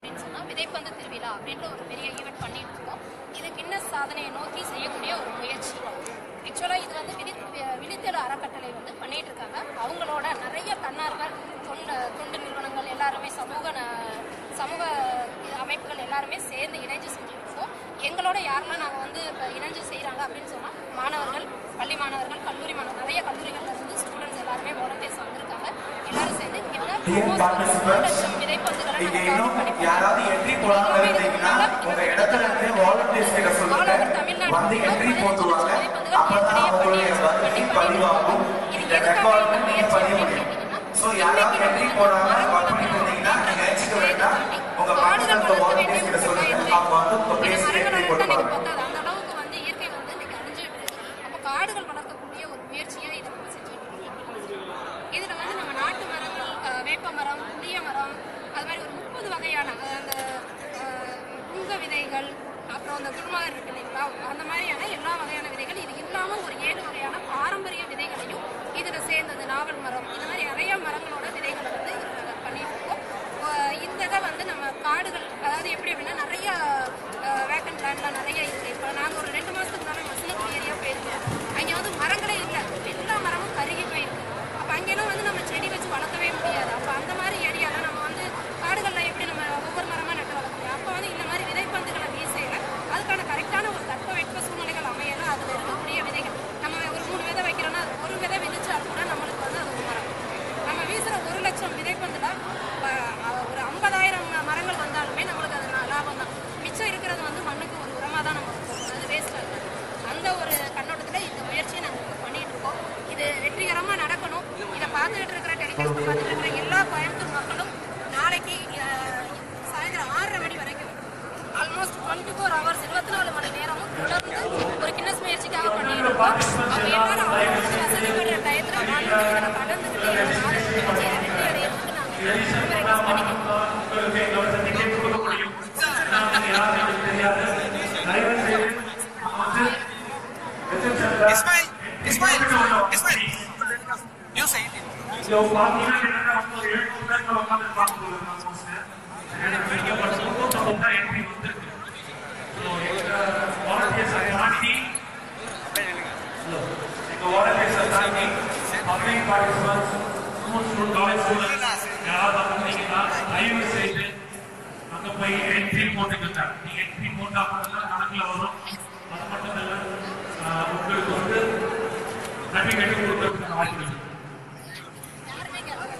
அப்படின்னு சொன்னா விதைப்பந்து திருவிழா அப்படின்ற ஒரு பெரிய ஈவெண்ட் பண்ணிட்டு இருக்கோம் இது கின்னஸ் சாதனையை நோக்கி செய்யக்கூடிய ஒரு முயற்சி ஆக்சுவலாக இது வந்து விழி விழித்தெழு அறக்கட்டளை வந்து பண்ணிட்டு இருக்காங்க அவங்களோட நிறைய தன்னார்வ தொண்டு தொண்டு நிறுவனங்கள் எல்லாருமே சமூக ந- சமூக அமைப்புகள் எல்லாருமே சேர்ந்து இணைஞ்சு செஞ்சுட்டு இருக்கோம் எங்களோட யாரெல்லாம் நாங்கள் வந்து இப்போ இணைஞ்சு செய்கிறாங்க அப்படின்னு சொன்னால் மாணவர்கள் பள்ளி மாணவர்கள் கல்லூரி மாணவர்கள் நிறைய கல்லூரிகள்ல இருந்து ஸ்டூடெண்ட்ஸ் எல்லாருமே வாலண்டியர்ஸ் வந்திருக்காங்க எல்லாரும் சேர்ந்து இங்க Dear participants, இங்க இன்னும் யாராவது என்ட்ரி போடாம இருந்தீங்கன்னா உங்க இடத்துல இருந்து வாலண்டியர்ஸ் கிட்ட சொல்லுங்க வந்து என்ட்ரி போட்டுவாங்க அப்பதான் உங்களுடைய வருகை பதிவாகும் இந்த ரெக்கார்டு நீங்க பதிவு முடியும் ஸோ யாராவது என்ட்ரி போடாம ஒர்க் பண்ணிட்டு இருந்தீங்கன்னா நீங்க நினைச்சுக்க வேண்டாம் உங்க பக்கத்துல இருக்க வாலண்டியர்ஸ் கிட்ட சொல்லுங்க அவங்க வந்து உங்க பிளேஸ்ல என்ட்ரி போட்டுப்பாங்க அந்த அளவுக்கு வந்து இயற்கை வந்து இன்னைக்கு அழிஞ்சிட்டு இருக்கு அப்ப காடுகள் வளர்க்கக்கூடிய ஒரு முயற்சியா இதை நம்ம செஞ்சுட்டு இருக்கோம் இதுல வந்து நம்ம நாட்டு மரங்கள் அஹ், வேப்ப மரம் புளிய மரம் அது மாதிரி ஒரு முப்பது வகையான அஹ், அந்த அஹ், புங்க விதைகள் அப்புறம் அந்த குருமார் இருக்கு இல்லைங்களா அந்த மாதிரியான எல்லா வகையான விதைகள் இது இல்லாம ஒரு ஏழு வகையான பாரம்பரிய விதைகளையும் இதுல சேர்ந்தது நாவல் மரம் இந்த மாதிரி நிறைய மரங்களோட விதைகளை வந்து இதுல நாங்க பண்ணிட்டு இருக்கோம் அஹ் இந்த இதை வந்து நம்ம காடுகள் அதாவது எப்படி அப்படின்னா நிறைய வேக்கன்ட் லேண்ட்ல நிறைய இருக்கு இப்போ நாங்கள் ஒரு ரெண்டு மாசத்துக்கு முன்னாடி மசினகுடி ஏரியா போயிருக்கோம் அங்கே வந்து மரங்களே இல்லை எல்லா மரமும் கருகி போயிருக்கு அப்போ அங்கெல்லாம் வந்து நம்ம செடி வச்சு வளர்க்கவே முடியாது அப்போ அந்த மாதிரி ஏரியாவில் நம்ம வந்து காடுகளில் எப்படி நம்ம ஒவ்வொரு மரமாக நட்டு வளர்க்க முடியும் அப்போ வந்து இந்த மாதிரி விதைப்பந்துகளை வீசையில் அதுக்கான கரெக்டான ஒரு தட்பவெட்ப சூழ்நிலைகள் அமையல அதில் இருக்கக்கூடிய விதைகள் நம்ம ஒரு மூணு விதை வைக்கிறோம்னா அது ஒரு விதை விதைச்சா கூட நம்மளுக்கு வந்து அது ஒரு மரம் நம்ம வீசுற ஒரு லட்சம் விதைப்பந்துல அஹ், ஒரு ஐம்பதாயிரம் மரங்கள் வந்தாலுமே நம்மளுக்கு அது நா- லாபம் தான் மிச்சம் இருக்கிறது வந்து மண்ணுக்கு ஒரு உரமா தான் நம்ம போகும் அது வேஸ்ட் ஆகுது அந்த ஒரு கண்ணோட்டத்துல இந்த முயற்சியை நாங்கள் இப்போ பண்ணிட்டு இருக்கோம் இது வெற்றிகரமா நடக்கணும் இதை பார்த்துக்கிட்டு இருக்கிற டெலிகாஸ்ட் பார்த்துட்டு இருக்கிற எல்லா கோயம்புத்தூர் மக்களும் நாளைக்கு அஹ், சாயந்தரம் ஆறரை மணி வரைக்கும் ஆல்மோஸ்ட் டுவெண்ட்டி ஃபோர் ஹவர்ஸ் இருபத்தி நாலு மணி நேரமும் தொடர்ந்து ஒரு கின்னஸ் முயற்சிக்காக பண்ணிட்டு இருக்கோம் அப்போ எல்லாரும் அவங்களுக்கு வசதிப்படுற டயத்தில் வாழ்ந்து இதில் கலந்துக்கிட்டு எங்களோட ஆரோக்கிய முயற்சியை வெற்றி அடையிறதுக்கு நாங்கள் ரெக்வஸ்ட் பண்ணிக்கிறோம் Ismail, Ismail, Ismail. You say it. அங்க போய் என்ட்ரி போட்டுக்கோங்க நீங்க என்ட்ரி போட்டா மட்டும்தான் கணக்குல வரும் அது மட்டும் இல்ல ஆஹ் உங்களுக்கு வந்து சர்டிபிகேட் கொடுக்கறதுக்கு வாய்ப்பு இருக்கு யாருமே கேட்கல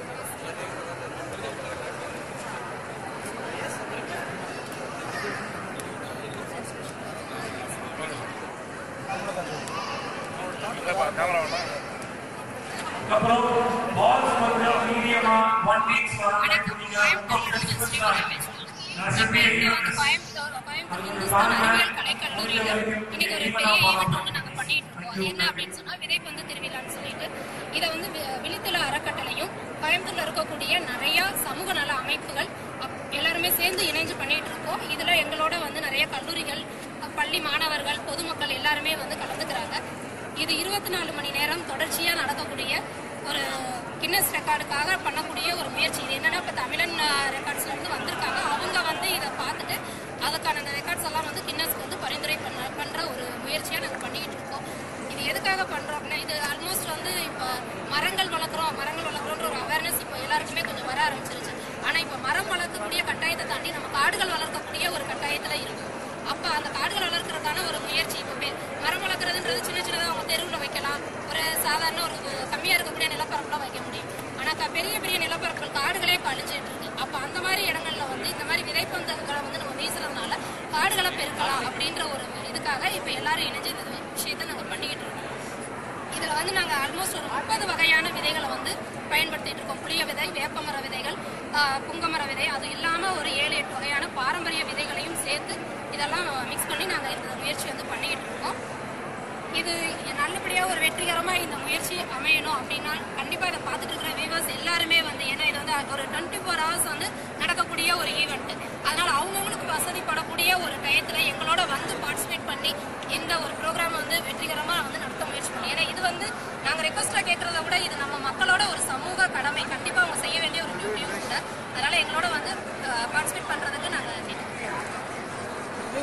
அப்புறம் பால்ஸ் வந்து மீடியமா ஒன் வீக்ஸ் வணக்கம் கோயம்புத்தூர் ஸ்ரீவரம் இப்போ இங்கே வந்து கோயம்புத்தூர் கோயம்புத்தூர் இந்துஸ்தான் அறிவியல் கலைக்கல்லூரியில் இன்னைக்கு ஒரு பெரிய ஈவெண்ட் ஒன்று நாங்கள் பண்ணிட்டு இருக்கோம் அது என்ன அப்படின்னு சொன்னால் விதைப்பந்து திருவிழான்னு சொல்லிட்டு இதை வந்து வி- விழித்தெழு அறக்கட்டளையும் கோயம்புத்தூர்ல இருக்கக்கூடிய நிறைய சமூக நல அமைப்புகள் அப்- எல்லாருமே சேர்ந்து இணைஞ்சு பண்ணிட்டு இருக்கோம் இதுல எங்களோட வந்து நிறைய கல்லூரிகள் அஹ், பள்ளி மாணவர்கள் பொதுமக்கள் எல்லாருமே வந்து கலந்துக்கிறாங்க இது இருபத்தி நாலு மணி நேரம் தொடர்ச்சியா நடக்கக்கூடிய ஒரு கின்னஸ் ரெக்கார்டுக்காக பண்ணக்கூடிய ஒரு முயற்சி இது என்னன்னா இப்போ தமிழன் ரெக்கார்ட்ஸ்ல இருந்து வந்திருக்காங்க அவங்க வந்து இதை பார்த்துட்டு அதுக்கான அந்த ரெக்கார்ட்ஸ் எல்லாம் வந்து கின்னஸ்க்கு வந்து பரிந்துரை பண்ண பண்ற ஒரு முயற்சியா நாங்கள் பண்ணிட்டு இருக்கோம் இது எதுக்காக பண்றோம் அப்படின்னா இது ஆல்மோஸ்ட் வந்து இப்போ மரங்கள் வளர்க்குறோம் மரங்கள் வளர்க்குறோன்ற ஒரு அவேர்னஸ் இப்போ எல்லாருக்குமே கொஞ்சம் வர ஆரம்பிச்சிருச்சு ஆனா இப்போ மரம் வளர்க்கக்கூடிய கட்டாயத்தை தாண்டி நம்ம காடுகள் வளர்க்கக்கூடிய ஒரு கட்டாயத்துல இருக்கும் அப்ப அந்த காடுகள் வளர்க்கறதுக்கான ஒரு முயற்சி இப்போ பெ- மரம் வளர்க்குறதுன்றது சின்ன சின்னதாக அவங்க தெருவில் வைக்கலாம் ஒரு சாதாரண ஒரு கம்மியா இருக்கக்கூடிய நிலப்பரப்புல வைக்க முடியும் ஆனா க- பெரிய பெரிய நிலப்பரப்புகள் காடுகளே இப்போ அழிஞ்சிட்டு இருக்கு அப்ப அந்த மாதிரி இடங்கள்ல வந்து இந்த மாதிரி விதைப்பந்தங்களை வந்து நம்ம வீசுறதுனால காடுகளை பெருக்கலாம் அப்படின்ற ஒரு இதுக்காக இப்போ எல்லாரும் இணைஞ்சு இந்த விஷயத்தை நாங்க பண்ணிக்கிட்டு இருக்கோம் இதுல வந்து நாங்க ஆல்மோஸ்ட் ஒரு முப்பது வகையான விதைகளை வந்து பயன்படுத்திட்டு இருக்கோம் புளிய விதை வேப்பமர விதைகள் ஆஹ் புங்கமர விதை அது இல்லாம ஒரு ஏழு எட்டு வகையான பாரம்பரிய விதைகளையும் சேர்த்து இதெல்லாம் மிக்ஸ் பண்ணி நாங்க இந்த முயற்சி வந்து பண்ணிக்கிட்டு இருக்கோம் இது நல்லபடியா ஒரு வெற்றிகரமா இந்த முயற்சி அமையணும் அப்படின்னா கண்டிப்பா இதை பார்த்துட்டு இருக்கிற வியூவர்ஸ் எல்லாருமே வந்து ஏன்னா இது வந்து ஒரு டுவெண்ட்டி ஃபோர் ஹவர்ஸ் வந்து நடக்கக்கூடிய ஒரு ஈவெண்ட் அதனால அவங்கவுங்களுக்கு வசதிப்படக்கூடிய ஒரு டயத்துல எங்களோட வந்து பார்ட்டிசிபேட் பண்ணி இந்த ஒரு ப்ரோக்ராம் வந்து வெற்றிகரமா வந்து நடத்த முயற்சி பண்ணி ஏன்னா இது வந்து நாங்க ரெக்வஸ்டா கேட்கறத விட இது நம்ம மக்களோட ஒரு சமூக கடமை கண்டிப்பா அவங்க செய்ய வேண்டிய ஒரு டியூட்டியும் கூட அதனால எங்களோட வந்து பார்ட்டிசிபேட் பண்றதுக்கு நாங்க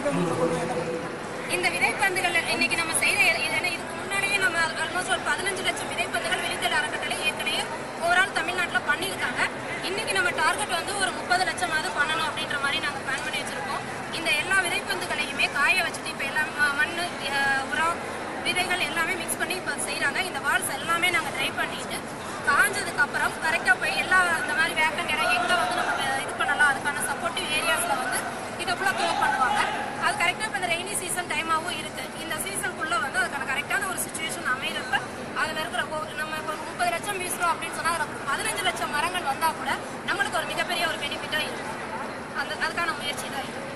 இந்த விதைப்பந்துகள் இன்னைக்கு நம்ம செய்யற ஏன்னா இதுக்கு முன்னாலேயே நம்ம ஆல்மோஸ்ட் ஒரு பதினஞ்சு லட்சம் விதைப்பந்துகள் விழித்தல் அறக்கட்டளை ஏற்கனவே ஓவரால் தமிழ்நாட்டில் பண்ணியிருக்காங்க இன்னைக்கு நம்ம டார்கெட் வந்து ஒரு முப்பது லட்சமாவது பண்ணணும் அப்படின்ற மாதிரி நாங்கள் பிளான் பண்ணி வச்சிருக்கோம் இந்த எல்லா விதைப்பந்துகளையுமே காய வச்சுட்டு இப்போ எல்லாம் ம- மண்ணு அஹ், உரம் விதைகள் எல்லாமே மிக்ஸ் பண்ணி இப்போ செய்கிறாங்க இந்த வால்ஸ் எல்லாமே நாங்கள் ட்ரை பண்ணிட்டு காஞ்சதுக்கு அப்புறம் கரெக்டாக போய் எல்லா இந்த மாதிரி வேக்கண்ட் இடம் எங்கே வந்து நம்ம வே- இது பண்ணலாம் அதுக்கான சப்போர்ட்டிவ் ஏரியாஸில் வந்து இதை ஃபுல்லாக க்ளோ பண்ணுவாங்க அது கரெக்டாக இப்போ இந்த ரெய்னி சீசன் டைமாகவும் இருக்குது இந்த சீசனுக்குள்ளே வந்து அதுக்கான கரெக்டான ஒரு சுச்சுவேஷன் அமைகிறப்ப அதில் இருக்கிற ஒ- நம்ம இப்போ ஒரு முப்பது லட்சம் வீசுறோம் அப்படின்னு சொன்னால் அதில் பதினஞ்சு லட்சம் மரங்கள் வந்தால் கூட நம்மளுக்கு ஒரு மிகப்பெரிய ஒரு பெனிஃபிட்டாக இருக்கும் அந்த அதுக்கான முயற்சி தான் இது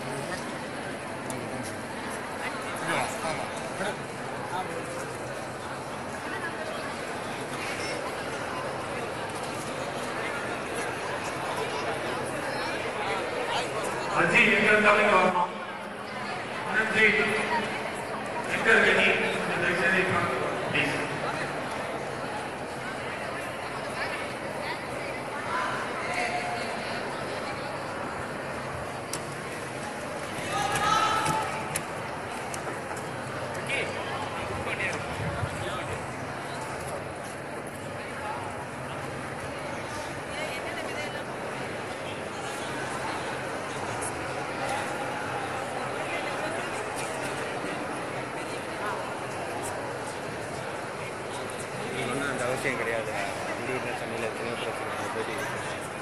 அஜி எங்க இருந்தாலும் இங்க வரணும் அனந்தி எங்க இருக்க நீ கொஞ்சம் தயவுசெய்து ப்ளீஸ் ஒன்றும் அந்த அவசியம் கிடையாது வீடு சென்னையில் எத்தனையோ பிரச்சனை அதை போயிட்டு